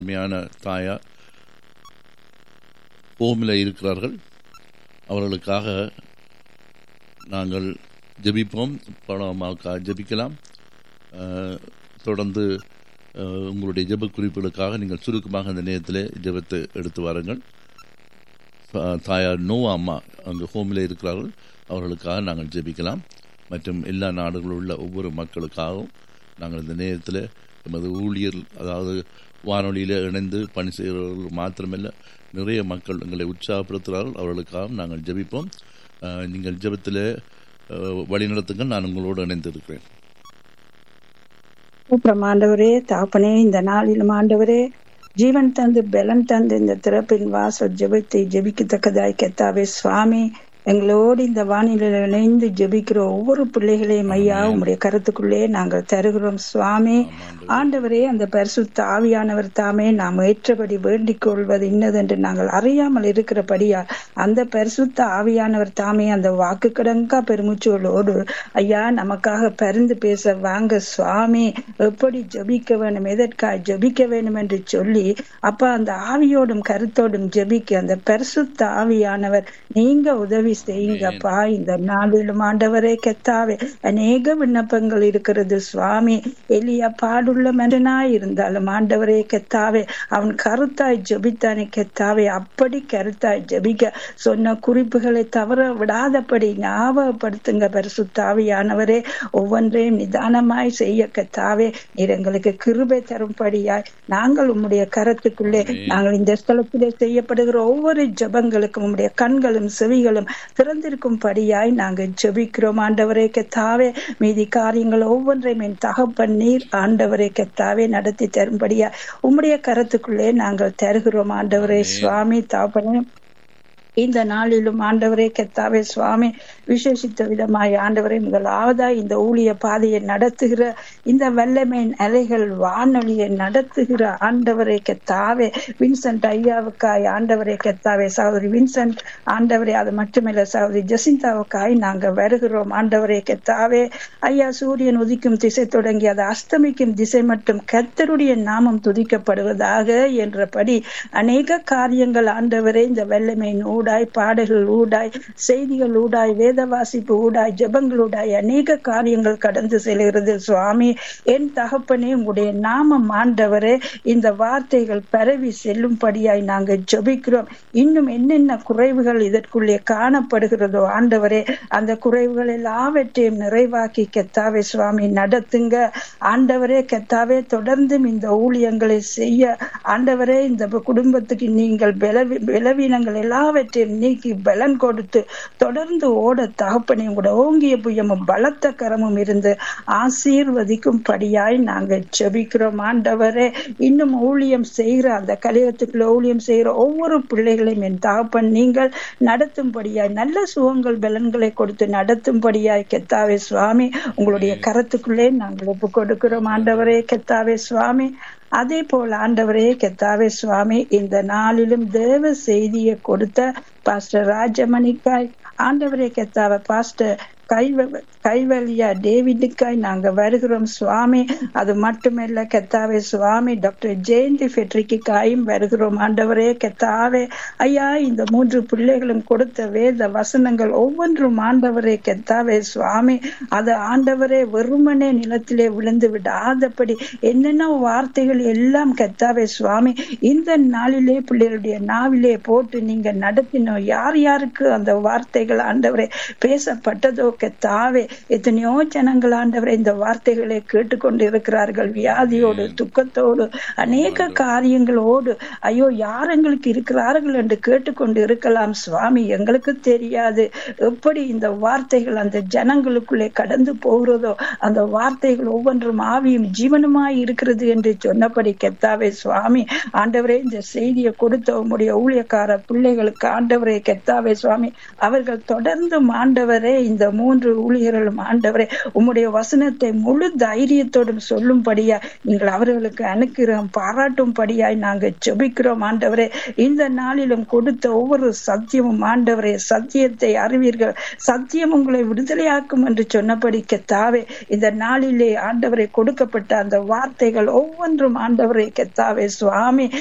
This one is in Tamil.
உண்மையான தாயார் ஹோமில் இருக்கிறார்கள் அவர்களுக்காக நாங்கள் ஜெபிப்போம் பணமாக்கா ஜெபிக்கலாம் அஹ், தொடர்ந்து அஹ், உங்களுடைய ஜெப குறிப்புகளுக்காக நீங்கள் சுருக்கமாக அந்த நேரத்தில் ஜெபத்தை எடுத்து வாருங்கள் அஹ், தாயார் நோவா அம்மா அங்கு ஹோமில் இருக்கிறார்கள் அவர்களுக்காக நாங்கள் ஜெபிக்கலாம் மற்றும் எல்லா நாடுகளில் உள்ள ஒவ்வொரு மக்களுக்காகவும் நாங்கள் இந்த நேரத்தில் எமது ஊழியர் அதாவது வானொலியில் இணைந்து பணி செய்கிறவர்கள் மாத்திரமல்ல நிறைய மக்கள் எங்களை உற்சாகப்படுத்துகிறார்கள் அவர்களுக்காக நாங்கள் ஜெபிப்போம் அஹ், நீங்கள் ஜெபத்தில் வழிநடத்துங்கள் நான் உங்களோடு இணைந்திருக்கிறேன் அப்புறம் ஆண்டவரே தாப்பனே இந்த நாளிலும் ஆண்டவரே ஜீவன் தந்து பலன் தந்து இந்த திறப்பின் வாசல் ஜெபத்தை ஜெபிக்கத்தக்கதாய் கெத்தாவே சுவாமி எங்களோடு இந்த வானிலையில் இணைந்து ஜெபிக்கிற ஒவ்வொரு பிள்ளைகளையும் ஐயா உம்முடைய கருத்துக்குள்ளே நாங்கள் தருகிறோம் சுவாமி ஆண்டவரே அந்த பரிசுத்த ஆவியானவர் தாமே நாம் ஏற்றபடி வேண்டிக் கொள்வது இன்னதென்று நாங்கள் அறியாமல் இருக்கிறபடியா அந்த பரிசுத்த ஆவியானவர் தாமே அந்த வாக்கு கடங்கா பெருமுச்சோளோடு ஐயா நமக்காக பரிந்து பேச வாங்க சுவாமி எப்படி ஜெபிக்க வேண்டும் எதற்காக ஜெபிக்க வேண்டும் என்று சொல்லி அப்ப அந்த ஆவியோடும் கருத்தோடும் ஜெபிக்க அந்த பரிசுத்த ஆவியானவர் நீங்க உதவி செய்யுங்கப்பா இந்த நாளிலும் ஆண்டவரே கெத்தாவே அநேக விண்ணப்பங்கள் இருக்கிறது சுவாமி எலியா பாடுள்ள மனிதனாய் இருந்தாலும் ஆண்டவரே கெத்தாவே அவன் கருத்தாய் ஜெபித்தானே கெத்தாவே அப்படி கருத்தாய் ஜெபிக்க சொன்ன குறிப்புகளை தவற விடாதபடி ஞாபகப்படுத்துங்க பரிசுத்தாவியானவரே ஒவ்வொன்றையும் நிதானமாய் செய்ய கத்தாவே நீர் எங்களுக்கு கிருபை தரும்படியாய் நாங்கள் உம்முடைய கரத்துக்குள்ளே நாங்கள் இந்த ஸ்தலத்திலே செய்யப்படுகிற ஒவ்வொரு ஜெபங்களுக்கும் உம்முடைய கண்களும் செவிகளும் திறந்திருக்கும்படியாய் நாங்கள் ஜெபிக்கிறோம் ஆண்டவரே கத்தாவே மீதி காரியங்கள் ஒவ்வொன்றையும் என் தகப்பன் நீர் ஆண்டவரே கத்தாவே நடத்தி தரும்படியா உம்முடைய கரத்துக்குள்ளே நாங்கள் தருகிறோம் ஆண்டவரே சுவாமி தாப்பனே இந்த நாளிலும் ஆண்டவரே கெத்தாவே சுவாமி விசேஷித்த விதமாய் ஆண்டவரே முதலாவதாய் இந்த ஊழிய பாதையை நடத்துகிற இந்த வல்லமையின் அலைகள் வானொலியை நடத்துகிற ஆண்டவரே கெத்தாவே வின்சென்ட் ஐயாவுக்காய் ஆண்டவரே கெத்தாவே சகோதரி வின்சென்ட் ஆண்டவரே அது மட்டுமில்ல சகோதரி ஜெசிந்தாவுக்காய் நாங்க வருகிறோம் ஆண்டவரே கெத்தாவே ஐயா சூரியன் உதிக்கும் திசை தொடங்கி அது அஸ்தமிக்கும் திசை மட்டும் கர்த்தருடைய நாமம் துதிக்கப்படுவதாக என்றபடி அநேக காரியங்கள் ஆண்டவரே இந்த வெள்ளமையின் ஊடாய் பாடல்கள் ஊடாய் செய்திகள் ஊடாய் வேத வாசிப்பு ஊடாய் ஜெபங்கள் ஊடாய் அநேக காரியங்கள் கடந்து செல்கிறது சுவாமி என் தகப்பனே உங்களுடைய நாமம் ஆண்டவரே இந்த வார்த்தைகள் பரவி செல்லும்படியாய் நாங்கள் ஜெபிக்கிறோம் இன்னும் என்னென்ன குறைவுகள் இதற்குள்ளே காணப்படுகிறதோ ஆண்டவரே அந்த குறைவுகள் எல்லாவற்றையும் நிறைவாக்கி கெத்தாவே சுவாமி நடத்துங்க ஆண்டவரே கெத்தாவே தொடர்ந்தும் இந்த ஊழியங்களை செய்ய ஆண்டவரே இந்த குடும்பத்துக்கு நீங்கள் பலவி பலவீனங்கள் எல்லாவற்றையும் நீக்கி பலன் கொடுத்து தொடர்ந்து ஓட தகப்பனை கூட ஓங்கிய புயமும் பலத்த கரமும் இருந்து ஆசீர்வதிக்கும் படியாய் நாங்கள் ஜெபிக்கிறோம் ஆண்டவரே இன்னும் ஊழியம் செய்கிற அந்த கலியத்துக்குள்ள ஊழியம் செய்கிற ஒவ்வொரு பிள்ளைகளையும் என் தகப்பன் நீங்கள் நடத்தும்படியாய் நல்ல சுகங்கள் பலன்களை கொடுத்து நடத்தும்படியாய் கெத்தாவே சுவாமி உங்களுடைய கரத்துக்குள்ளே நாங்கள் ஒப்பு கொடுக்கிறோம் ஆண்டவரே கெத்தாவே சுவாமி அதே போல் ஆண்டவரே கெத்தாவே சுவாமி இந்த நாளிலும் தேவ செய்தியை கொடுத்த பாஸ்டர் ராஜமணிக்காய் ஆண்டவரே கெத்தாவ பாஸ்டர் கைவ கைவலியா டேவிடுக்காய் நாங்க வருகிறோம் சுவாமி அது மட்டுமல்ல கெத்தாவே சுவாமி டாக்டர் ஜெயந்தி ஃபெட்ரிக்காயும் வருகிறோம் ஆண்டவரே கெத்தாவே ஐயா இந்த மூன்று பிள்ளைகளும் கொடுத்த வேத வசனங்கள் ஒவ்வொன்றும் ஆண்டவரே கெத்தாவே சுவாமி அது ஆண்டவரே வெறுமனே நிலத்திலே விழுந்து விடாதபடி என்னென்ன வார்த்தைகள் எல்லாம் கெத்தாவே சுவாமி இந்த நாளிலே பிள்ளைகளுடைய நாவிலே போட்டு நீங்க நடத்தினோம் யார் யாருக்கு அந்த வார்த்தைகள் ஆண்டவரே பேசப்பட்டதோ கெத்தாவே எத்தனையோ ஜனங்கள் ஆண்டவரை இந்த வார்த்தைகளை கேட்டுக்கொண்டு இருக்கிறார்கள் வியாதியோடு துக்கத்தோடு அநேக காரியங்களோடு ஐயோ யார் எங்களுக்கு இருக்கிறார்கள் என்று கேட்டுக்கொண்டு இருக்கலாம் சுவாமி எங்களுக்கு தெரியாது எப்படி இந்த வார்த்தைகள் அந்த ஜனங்களுக்குள்ளே கடந்து போகிறதோ அந்த வார்த்தைகள் ஒவ்வொன்றும் ஆவியும் ஜீவனுமாய் இருக்கிறது என்று சொன்னபடி கெத்தாவே சுவாமி ஆண்டவரே இந்த செய்தியை கொடுத்த உம்முடைய ஊழியக்கார பிள்ளைகளுக்கு ஆண்டவரே கெத்தாவே சுவாமி அவர்கள் தொடர்ந்து ஆண்டவரே இந்த மூன்று மூன்று ஊழியர்களும் ஆண்டவரே உம்முடைய வசனத்தை முழு தைரியத்தோடும் சொல்லும்படியா நீங்கள் அவர்களுக்கு அனுக்கிரகம் பாராட்டும்படியாய் நாங்கள் ஜெபிக்கிறோம் ஆண்டவரே இந்த நாளிலும் கொடுத்த ஒவ்வொரு சத்தியமும் ஆண்டவரே சத்தியத்தை அறிவீர்கள் சத்தியம் உங்களை விடுதலையாக்கும் என்று சொன்னபடி கெத்தாவே இந்த நாளிலே ஆண்டவரை கொடுக்கப்பட்ட அந்த வார்த்தைகள் ஒவ்வொன்றும் ஆண்டவரை கெத்தாவே சுவாமி